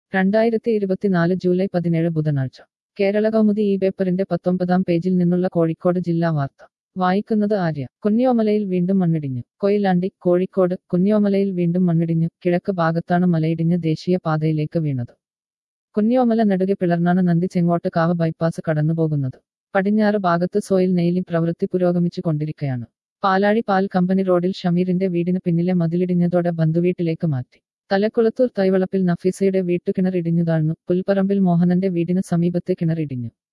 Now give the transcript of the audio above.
രണ്ടായിരത്തി ഇരുപത്തിനാല് ജൂലൈ പതിനേഴ് ബുധനാഴ്ച കേരള കൗമുദി ഈ പേപ്പറിന്റെ പത്തൊമ്പതാം പേജിൽ നിന്നുള്ള കോഴിക്കോട് ജില്ലാ വാർത്ത വായിക്കുന്നത് ആര്യ കുന്നിയോമലയിൽ വീണ്ടും മണ്ണിടിഞ്ഞു കൊയിലാണ്ടി കോഴിക്കോട് കുന്നിയോമലയിൽ വീണ്ടും മണ്ണിടിഞ്ഞു കിഴക്ക് ഭാഗത്താണ് മലയിടിഞ്ഞ് ദേശീയ പാതയിലേക്ക് വീണത് കുന്നിയോമല നടുകെ പിളർന്നാണ് നന്ദി ചെങ്ങോട്ട് കാവ് ബൈപ്പാസ് കടന്നുപോകുന്നത് പടിഞ്ഞാറ് ഭാഗത്ത് സോയിൽ നെയിലിംഗ് പ്രവൃത്തി പുരോഗമിച്ചു കൊണ്ടിരിക്കുകയാണ് പാലാഴി പാൽ കമ്പനി റോഡിൽ ഷമീറിന്റെ വീടിന് പിന്നിലെ മതിലിടിഞ്ഞതോടെ ബന്ധുവീട്ടിലേക്ക് മാറ്റി തലക്കുളത്തൂർ തൈവളപ്പിൽ നഫീസയുടെ വീട്ടുകിണർ ഇടിഞ്ഞു താഴ്ന്നു പുൽപ്പറമ്പിൽ മോഹനന്റെ വീടിന് സമീപത്തെ കിണർ ഇടിഞ്ഞു